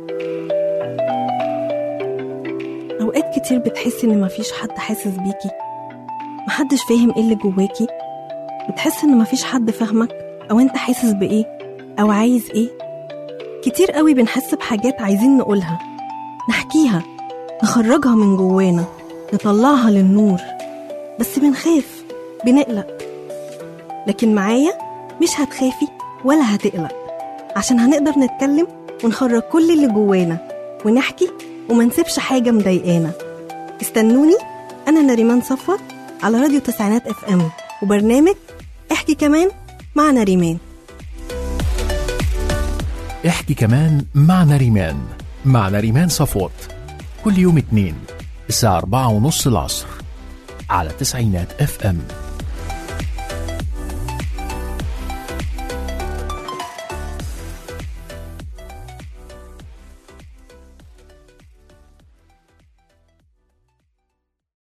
أوقات كتير بتحسي إن مفيش حد حاسس بيكي محدش فاهم إيه اللي جواكي بتحس إن مفيش حد فاهمك أو أنت حاسس بإيه أو عايز إيه كتير قوي بنحس بحاجات عايزين نقولها نحكيها نخرجها من جوانا نطلعها للنور بس بنخاف بنقلق لكن معايا مش هتخافي ولا هتقلق عشان هنقدر نتكلم ونخرج كل اللي جوانا ونحكي وما نسيبش حاجة مضايقانا استنوني أنا نريمان صفوت على راديو تسعينات اف ام وبرنامج احكي كمان مع نريمان احكي كمان مع نريمان مع نريمان صفوت كل يوم اثنين الساعة أربعة ونص العصر على تسعينات اف ام